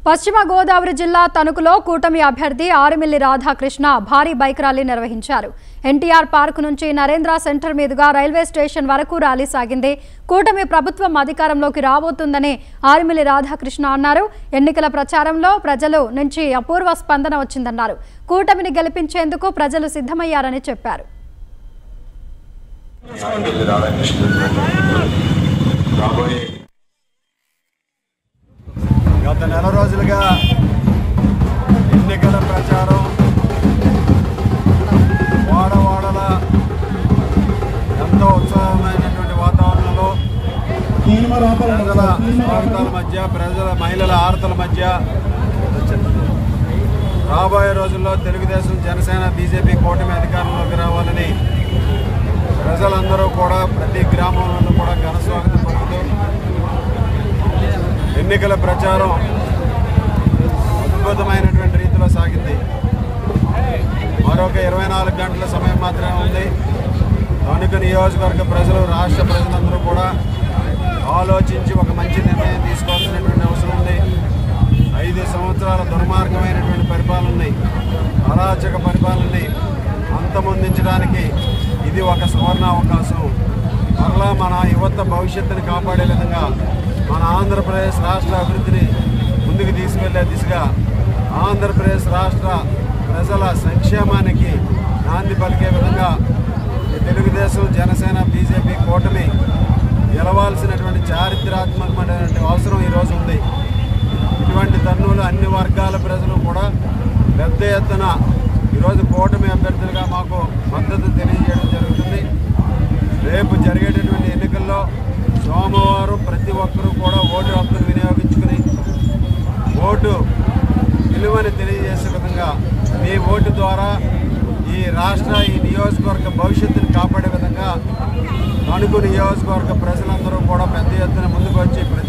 పశ్చిమ గోదావరి జిల్లా తణుకులో కూటమి అభ్యర్థి ఆరుమిల్లి రాధాకృష్ణ భారీ బైక్ ర్యాలీ నిర్వహించారు ఎన్టీఆర్ పార్క్ నుంచి నరేంద్ర సెంటర్ మీదుగా రైల్వే స్టేషన్ వరకు ర్యాలీ సాగింది కూటమి ప్రభుత్వం అధికారంలోకి రాబోతుందని ఆరుమిల్లి రాధాకృష్ణ అన్నారు ఎన్నికల ప్రచారంలో ప్రజలు నుంచి అపూర్వ స్పందన వచ్చిందన్నారు కూటమిని గెలిపించేందుకు ప్రజలు సిద్ధమయ్యారని చెప్పారు ఆర్ఎల్ఎల్ రాధాకృష్ణ రాబోయే గత నెల రోజులుగా ఎన్నికల ప్రచారం వాడవాడల ఎంతో ఉత్సాహమైనటువంటి వాతావరణంలో ప్రజల స్వాగతాల మధ్య ప్రజల మహిళల ఆరతల మధ్య రాబోయే రోజుల్లో తెలుగుదేశం జనసేన బీజేపీ కూటమి అధికారంలోకి రావాలని ప్రజలందరూ కూడా ప్రతి గ్రామంలోనూ కూడా ఘన స్వాగతం పలుకుతూ ఎన్నికల ప్రచారం అద్భుతమైనటువంటి రీతిలో సాగింది మరొక ఇరవై నాలుగు గంటల సమయం మాత్రమే ఉంది తణుకు నియోజకవర్గ ప్రజలు రాష్ట్ర ప్రజలందరూ కూడా ఆలోచించి ఒక మంచి నిర్ణయం తీసుకోవాల్సినటువంటి అవసరం ఉంది ఐదు సంవత్సరాల దుర్మార్గమైనటువంటి పరిపాలనని అరాచక పరిపాలనని అంతమొందించడానికి ఇది ఒక సువర్ణ అవకాశం మరలా మన యువత భవిష్యత్తుని కాపాడే విధంగా మన ఆంధ్రప్రదేశ్ రాష్ట్ర అభివృద్ధిని ముందుకు తీసుకెళ్లే దిశగా ఆంధ్రప్రదేశ్ రాష్ట్ర ప్రజల సంక్షేమానికి నాంది పలికే విధంగా ఈ తెలుగుదేశం జనసేన బీజేపీ కూటమి గెలవాల్సినటువంటి చారిత్రాత్మకమైనటువంటి అవసరం ఈరోజు ఉంది ఇటువంటి తరుణంలో అన్ని వర్గాల ప్రజలు కూడా పెద్ద ఎత్తున ఈరోజు కూటమి అభ్యర్థులుగా మాకు మద్దతు తెలియజేయడం జరుగుతుంది రేపు జరిగేటటువంటి ఎన్నికల్లో సోమవారం ప్రతి ఒక్కరూ కూడా ఓటు హక్కును వినియోగించుకుని ఓటు విలువని తెలియజేసే విధంగా మీ ఓటు ద్వారా ఈ రాష్ట్ర ఈ నియోజకవర్గ భవిష్యత్తుని కాపాడే విధంగా తణుకు నియోజకవర్గ ప్రజలందరూ కూడా పెద్ద ఎత్తున ముందుకు వచ్చి ప్రతి